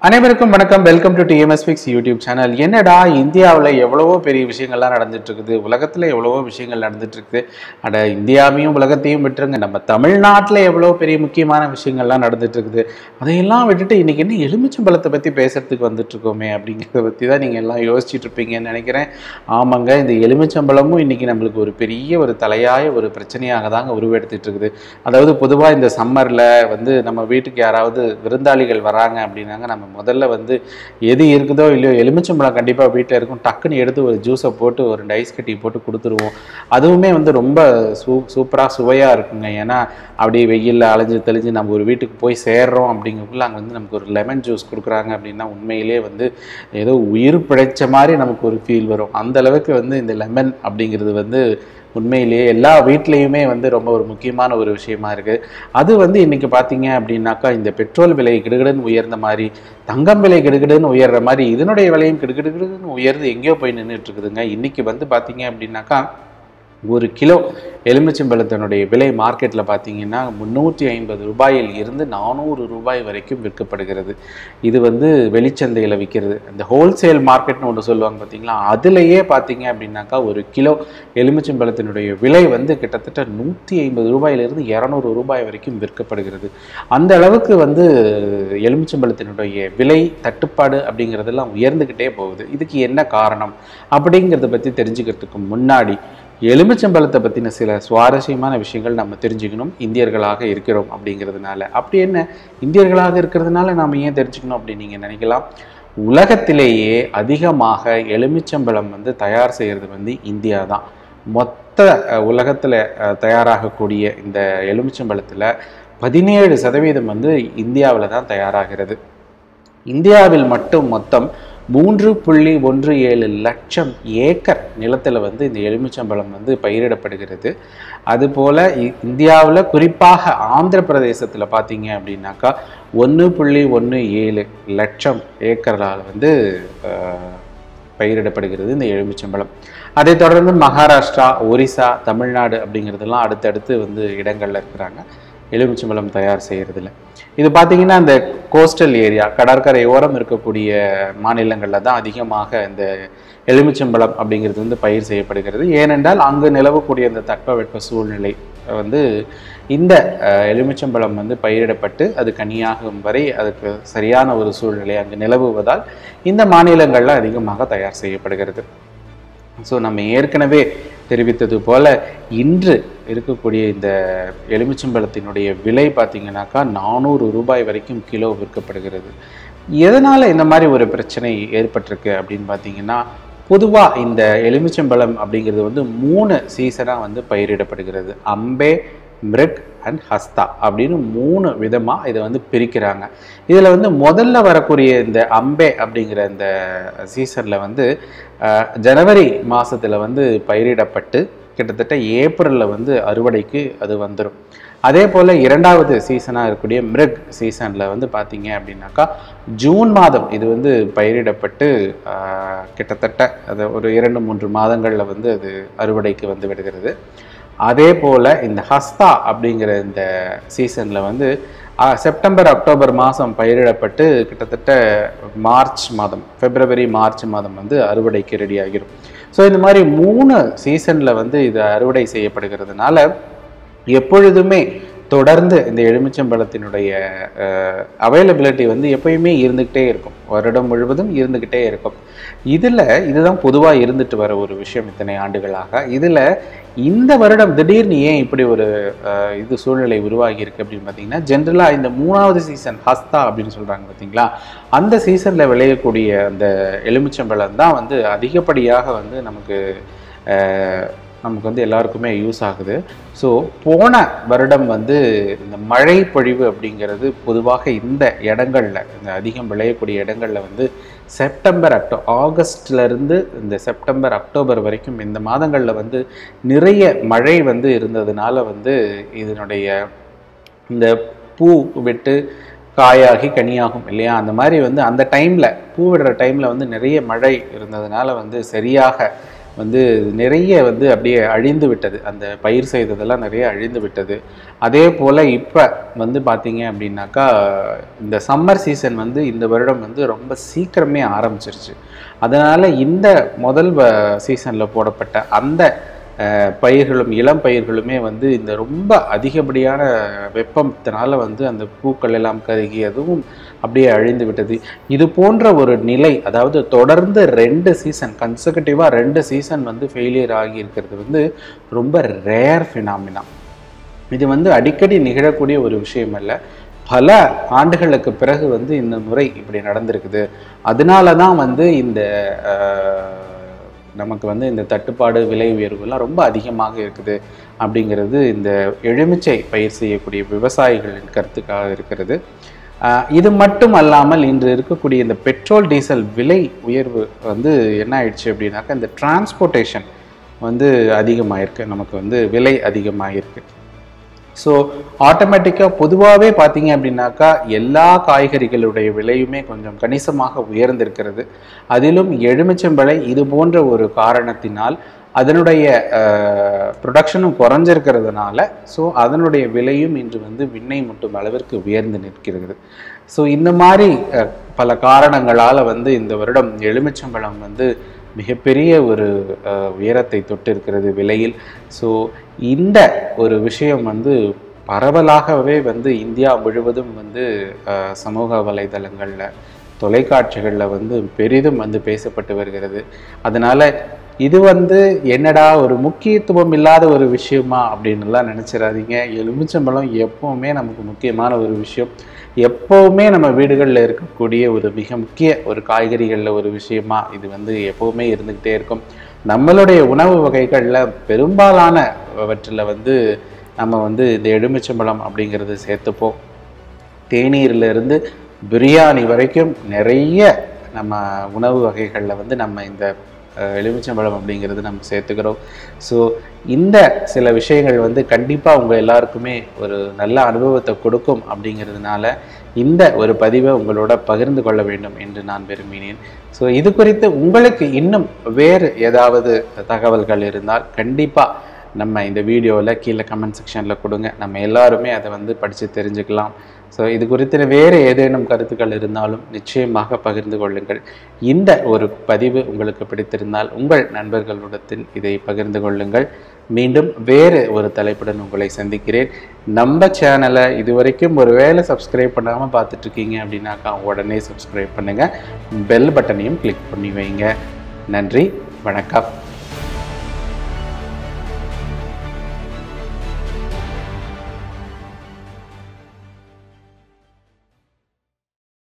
அனைவருக்கும் வணக்கம் welcome to TMS Pics YouTube channel என்னடா இந்தியாவில் எவ்வளவோ பெரிய விஷயங்கள்லாம் நடந்துட்டு இருக்குது உலகத்தில் எவ்வளவோ விஷயங்கள் நடந்துட்டு இருக்குது அட இந்தியாவையும் உலகத்தையும் விட்டுருங்க நம்ம தமிழ்நாட்டில் எவ்வளோ பெரிய முக்கியமான விஷயங்கள்லாம் நடந்துட்டு இருக்குது அதையெல்லாம் விட்டுட்டு இன்னைக்கு என்ன எலுமிச்சம்பழத்தை பற்றி பேசுறதுக்கு வந்துட்டு இருக்கோமே அப்படிங்கிறத பற்றி தான் நீங்கள் எல்லாம் யோசிச்சுட்டு இருப்பீங்கன்னு நினைக்கிறேன் ஆமாங்க இந்த எலுமிச்சம்பழமும் இன்னைக்கு நம்மளுக்கு ஒரு பெரிய ஒரு தலையாய ஒரு பிரச்சனையாக தாங்க உருவெடுத்துட்டு இருக்குது அதாவது பொதுவாக இந்த சம்மரில் வந்து நம்ம வீட்டுக்கு யாராவது விருந்தாளிகள் வராங்க அப்படின்னாங்க நம்ம முதல்ல வந்து எது இருக்குதோ இல்லையோ எலுமிச்சம்பழம் கண்டிப்பாக வீட்டில் இருக்கும் டக்குன்னு எடுத்து ஒரு ஜூஸை போட்டு ஒரு டைஸ் கட்டி போட்டு கொடுத்துருவோம் அதுவுமே வந்து ரொம்ப சூ சூப்பராக சுவையாக இருக்குங்க ஏன்னா அப்படியே வெயிலில் அலைஞ்சு தெளிஞ்சு நம்ம ஒரு வீட்டுக்கு போய் சேர்றோம் அப்படிங்கக்குள்ள அங்கே வந்து நமக்கு ஒரு லெமன் ஜூஸ் கொடுக்குறாங்க அப்படின்னா உண்மையிலே வந்து ஏதோ உயிர் பிழைச்ச மாதிரி நமக்கு ஒரு ஃபீல் வரும் அந்த அளவுக்கு வந்து இந்த லெமன் அப்படிங்கிறது வந்து உண்மையிலேயே எல்லா வீட்லேயுமே வந்து ரொம்ப ஒரு முக்கியமான ஒரு விஷயமா இருக்குது அது வந்து இன்னைக்கு பார்த்தீங்க அப்படின்னாக்கா இந்த பெட்ரோல் விலை கிடுகிடுன்னு உயர்ந்த மாதிரி தங்கம் விலை கிடுகிடுன்னு உயர்ற மாதிரி இதனுடைய விலையும் கிடுகிடுகிடுன்னு உயர்ந்து எங்கேயோ போய் நின்றுட்டு இருக்குதுங்க இன்னைக்கு வந்து பார்த்தீங்க அப்படின்னாக்கா ஒரு கிலோ எலுமிச்சம்பழத்தினுடைய விலை மார்க்கெட்டில் பார்த்தீங்கன்னா முந்நூற்றி ஐம்பது ரூபாயில் இருந்து நானூறு ரூபாய் வரைக்கும் விற்கப்படுகிறது இது வந்து வெளிச்சந்தையில் விற்கிறது இந்த ஹோல்சேல் மார்க்கெட்னு ஒன்று சொல்லுவாங்க பார்த்தீங்களா அதுலேயே பார்த்தீங்க அப்படின்னாக்கா ஒரு கிலோ எலுமிச்சம்பழத்தினுடைய விலை வந்து கிட்டத்தட்ட நூற்றி ஐம்பது ரூபாயிலிருந்து இரநூறு ரூபாய் வரைக்கும் விற்கப்படுகிறது அந்த அளவுக்கு வந்து எலுமிச்சம்பழத்தினுடைய விலை தட்டுப்பாடு அப்படிங்கிறதெல்லாம் உயர்ந்துக்கிட்டே போகுது இதுக்கு என்ன காரணம் அப்படிங்கிறத பற்றி தெரிஞ்சுக்கிறதுக்கு முன்னாடி எலுமிச்சம்பழத்தை பற்றின சில சுவாரஸ்யமான விஷயங்கள் நம்ம தெரிஞ்சுக்கணும் இந்தியர்களாக இருக்கிறோம் அப்படிங்கிறதுனால அப்படி என்ன இந்தியர்களாக இருக்கிறதுனால நாம் ஏன் தெரிஞ்சுக்கணும் அப்படின்னு நீங்கள் நினைக்கலாம் உலகத்திலேயே அதிகமாக எலுமிச்சம்பழம் வந்து தயார் செய்கிறது வந்து இந்தியா தான் மொத்த உலகத்தில் தயாராகக்கூடிய இந்த எலுமிச்சம்பழத்தில் பதினேழு சதவீதம் வந்து இந்தியாவில் தான் தயாராகிறது இந்தியாவில் மட்டும் மொத்தம் மூன்று புள்ளி ஒன்று ஏழு லட்சம் ஏக்கர் நிலத்தில் வந்து இந்த எலுமிச்சம்பழம் வந்து பயிரிடப்படுகிறது அதுபோல் இந்தியாவில் குறிப்பாக ஆந்திர பிரதேசத்தில் பார்த்தீங்க அப்படின்னாக்கா ஒன்று புள்ளி ஒன்று ஏழு லட்சம் ஏக்கரால் வந்து பயிரிடப்படுகிறது இந்த எலுமிச்சம்பழம் அதை தொடர்ந்து மகாராஷ்டிரா ஒரிசா தமிழ்நாடு அப்படிங்கிறதெல்லாம் அடுத்தடுத்து வந்து இடங்கள்ல இருக்கிறாங்க எலுமிச்சம்பழம் தயார் செய்கிறதுல இது பார்த்தீங்கன்னா இந்த கோஸ்டல் ஏரியா கடற்கரை ஓரம் இருக்கக்கூடிய மாநிலங்களில் தான் அதிகமாக இந்த எலுமிச்சம்பழம் அப்படிங்கிறது வந்து பயிர் செய்யப்படுகிறது ஏனென்றால் அங்கு நிலவக்கூடிய இந்த தட்பவெட்ப சூழ்நிலை வந்து இந்த எலுமிச்சம்பழம் வந்து பயிரிடப்பட்டு அது கனியாகும் வரை அதுக்கு சரியான ஒரு சூழ்நிலை அங்கு நிலவுவதால் இந்த மாநிலங்களில் அதிகமாக தயார் செய்யப்படுகிறது ஸோ நம்ம ஏற்கனவே தெரிவித்தது போல இன்று இருக்கக்கூடிய இந்த எலுமிச்சம்பழத்தினுடைய விலை பார்த்தீங்கன்னாக்கா நானூறு ரூபாய் வரைக்கும் கிலோ விற்கப்படுகிறது எதனால் இந்த மாதிரி ஒரு பிரச்சனை ஏற்பட்டிருக்கு அப்படின்னு பார்த்தீங்கன்னா பொதுவாக இந்த எலுமிச்சம்பழம் அப்படிங்கிறது வந்து மூணு சீசனாக வந்து பயிரிடப்படுகிறது அம்பே மிருக் அண்ட் ஹஸ்தா அப்படின்னு மூணு விதமாக இதை வந்து பிரிக்கிறாங்க இதில் வந்து முதல்ல வரக்கூடிய இந்த அம்பே அப்படிங்கிற இந்த சீசனில் வந்து ஜனவரி மாதத்தில் வந்து பயிரிடப்பட்டு கிட்டத்தட்ட ஏப்ரலில் வந்து அறுவடைக்கு அது வந்துடும் அதே போல் இரண்டாவது சீசனாக இருக்கக்கூடிய மிருக் சீசனில் வந்து பார்த்தீங்க அப்படின்னாக்கா ஜூன் மாதம் இது வந்து பயிரிடப்பட்டு கிட்டத்தட்ட அது ஒரு இரண்டு மூன்று மாதங்களில் வந்து அது அறுவடைக்கு வந்து விடுகிறது அதே போல் இந்த ஹஸ்தா அப்படிங்கிற இந்த சீசனில் வந்து செப்டம்பர் அக்டோபர் மாதம் பயிரிடப்பட்டு கிட்டத்தட்ட மார்ச் மாதம் பிப்ரவரி மார்ச் மாதம் வந்து அறுவடைக்கு ரெடி ஆகிரும் ஸோ இந்த மாதிரி மூணு சீசனில் வந்து இது அறுவடை செய்யப்படுகிறதுனால எப்பொழுதுமே தொடர்ந்து இந்த எலுமிச்சம்பழத்தினுடைய அவைலபிலிட்டி வந்து எப்பயுமே இருந்துக்கிட்டே இருக்கும் வருடம் முழுவதும் இருந்துக்கிட்டே இருக்கும் இதில் இதுதான் பொதுவாக இருந்துட்டு வர ஒரு விஷயம் இத்தனை ஆண்டுகளாக இதில் இந்த வருடம் திடீர்னு ஏன் இப்படி ஒரு இது சூழ்நிலை உருவாகி இருக்கு அப்படின்னு பார்த்தீங்கன்னா ஜென்ரலாக இந்த மூணாவது சீசன் ஹஸ்தா அப்படின்னு சொல்கிறாங்க பார்த்தீங்களா அந்த சீசனில் விளையக்கூடிய அந்த எலுமிச்சம்பழம் தான் வந்து அதிகப்படியாக வந்து நமக்கு நமக்கு வந்து எல்லாருக்குமே யூஸ் ஆகுது ஸோ போன வருடம் வந்து இந்த மழை பொழிவு அப்படிங்கிறது பொதுவாக இந்த இடங்களில் இந்த அதிகம் விளையக்கூடிய இடங்களில் வந்து செப்டம்பர் அக்டோ ஆகஸ்ட்லேருந்து இந்த செப்டம்பர் அக்டோபர் வரைக்கும் இந்த மாதங்களில் வந்து நிறைய மழை வந்து இருந்ததுனால வந்து இதனுடைய இந்த பூ விட்டு காயாகி கனியாகும் இல்லையா அந்த மாதிரி வந்து அந்த டைமில் பூ விடுற டைமில் வந்து நிறைய மழை இருந்ததுனால வந்து சரியாக வந்து நிறைய வந்து அப்படியே அழிந்து விட்டது அந்த பயிர் செய்ததெல்லாம் நிறைய அழிந்து விட்டது அதே போல் இப்போ வந்து பார்த்தீங்க அப்படின்னாக்கா இந்த சம்மர் சீசன் வந்து இந்த வருடம் வந்து ரொம்ப சீக்கிரமே ஆரம்பிச்சிருச்சு அதனால் இந்த முதல் சீசனில் போடப்பட்ட அந்த அஹ், பயிர்களும் இளம் பயிர்களுமே வந்து இந்த ரொம்ப அதிகப்படியான வெப்பத்தினால வந்து அந்த பூக்கள் எல்லாம் கருகி அதுவும் அப்படியே அழிந்து விட்டது இது போன்ற ஒரு நிலை அதாவது தொடர்ந்து ரெண்டு சீசன் கன்சர்கட்டிவாக ரெண்டு சீசன் வந்து ஃபெயிலியர் ஆகி இருக்கிறது வந்து ரொம்ப ரேர் ஃபினாமினா இது வந்து அடிக்கடி நிகழக்கூடிய ஒரு விஷயம் அல்ல பல ஆண்டுகளுக்கு பிறகு வந்து இந்த முறை இப்படி நடந்திருக்குது அதனால தான் வந்து இந்த அஹ், நமக்கு வந்து இந்த தட்டுப்பாடு விலை உயர்வுலாம் ரொம்ப அதிகமாக இருக்குது அப்படிங்கிறது இந்த எலுமிச்சை பயிர் செய்யக்கூடிய விவசாயிகளின் கருத்துக்காக இருக்கிறது ஆஹ் இது மட்டும் அல்லாமல் இன்று இருக்கக்கூடிய இந்த பெட்ரோல் டீசல் விலை உயர்வு வந்து என்ன ஆயிடுச்சு அப்படின்னாக்கா இந்த டிரான்ஸ்போர்ட்டேஷன் வந்து அதிகமாயிருக்கு நமக்கு வந்து விலை அதிகமாகிருக்கு ஸோ ஆட்டோமேட்டிக்காக பொதுவாகவே பார்த்தீங்க அப்படின்னாக்கா எல்லா காய்கறிகளுடைய விலையுமே கொஞ்சம் கணிசமாக உயர்ந்திருக்கிறது அதிலும் எலுமிச்சம்பழை இது போன்ற ஒரு காரணத்தினால் அதனுடைய ப்ரொடக்ஷனும் குறைஞ்சிருக்கிறதுனால ஸோ அதனுடைய விலையும் இன்று வந்து விண்ணை முட்டும் அளவிற்கு உயர்ந்து நிற்கிறது ஸோ இந்த மாதிரி அஹ், பல காரணங்களால் வந்து இந்த வருடம் எலுமிச்சம்பழம் வந்து மிகப்பெரிய ஒரு அஹ், உயரத்தை தொட்டிருக்கிறது விலையில் ஸோ இந்த ஒரு விஷயம் வந்து பரவலாகவே வந்து இந்தியா முழுவதும் வந்து அஹ், சமூக வலைதளங்களில் தொலைக்காட்சிகளில் வந்து பெரிதும் வந்து பேசப்பட்டு வருகிறது அதனால இது வந்து என்னடா ஒரு முக்கியத்துவம் இல்லாத ஒரு விஷயமா அப்படின்னுலாம் நினச்சிடாதீங்க எலுமிச்சம்பழம் எப்பவுமே நமக்கு முக்கியமான ஒரு விஷயம் எப்போவுமே நம்ம வீடுகளில் இருக்கக்கூடிய ஒரு மிக முக்கிய ஒரு காய்கறிகளில் ஒரு விஷயமா இது வந்து எப்போவுமே இருந்துக்கிட்டே இருக்கும் நம்மளுடைய உணவு வகைகளில் பெரும்பாலானவற்றில் வந்து நம்ம வந்து இந்த எலுமிச்சம்பழம் அப்படிங்கிறது சேர்த்துப்போம் தேநீர்ல இருந்து பிரியாணி வரைக்கும் நிறைய நம்ம உணவு வகைகளில் வந்து நம்ம இந்த அஹ், எலுமிச்சம்பழம் அப்படிங்கிறது நம்ம சேர்த்துக்கிறோம் ஸோ இந்த சில விஷயங்கள் வந்து கண்டிப்பாக உங்கள் எல்லாருக்குமே ஒரு நல்ல அனுபவத்தை கொடுக்கும் அப்படிங்கிறதுனால இந்த ஒரு பதிவை உங்களோட பகிர்ந்து கொள்ள வேண்டும் என்று நான் விரும்பினேன் ஸோ இது குறித்து உங்களுக்கு இன்னும் வேறு ஏதாவது தகவல்கள் இருந்தால் கண்டிப்பாக நம்ம இந்த வீடியோவில் கீழே கமெண்ட் செக்ஷனில் கொடுங்க நம்ம எல்லாருமே அதை வந்து படித்து தெரிஞ்சுக்கலாம் ஸோ இது குறித்து வேறு ஏதேனும் கருத்துக்கள் இருந்தாலும் நிச்சயமாக பகிர்ந்து கொள்ளுங்கள் இந்த ஒரு பதிவு உங்களுக்கு பிடித்திருந்தால் உங்கள் நண்பர்களுடன் இதை பகிர்ந்து கொள்ளுங்கள் மீண்டும் வேறு ஒரு தலைப்புடன் உங்களை சந்திக்கிறேன் நம்ம சேனலை இதுவரைக்கும் ஒரு வேளை சப்ஸ்கிரைப் பண்ணாமல் பார்த்துட்டு இருக்கீங்க அப்படின்னாக்கா உடனே சப்ஸ்கிரைப் பண்ணுங்கள் பெல் பட்டனையும் கிளிக் பண்ணி வைங்க நன்றி வணக்கம்